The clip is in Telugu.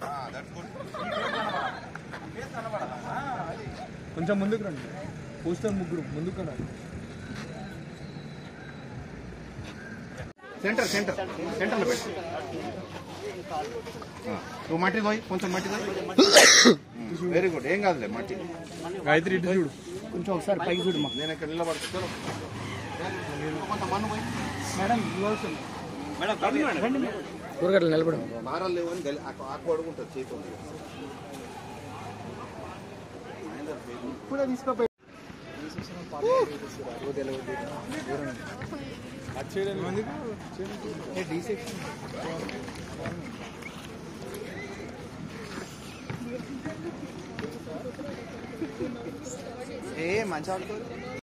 కొంచెం ముందుకు రండి పోస్టర్ ముగ్గురు ముందుకు రండి సెంటర్ సెంటర్ సెంటర్లో పెట్టు ఆ, నువ్వు మట్టి పోయి కొంచెం మట్టి పోయి వెరీ గుడ్ ఏం కాదులే మట్టి గాయత్రి ఇటు చూడు కొంచెం ఒకసారి పైకి చూడమ్మా నేను ఇక్కడ నిలబడుతాను కొంత మన్ను పోయి మేడం కూరగాయలు నిలబడం భారాలు లేవని గలి ఆకు అడుగుంటుంది చేతి ఇప్పుడే తీసుకోపోయి ఏ మంచి ఆడుకో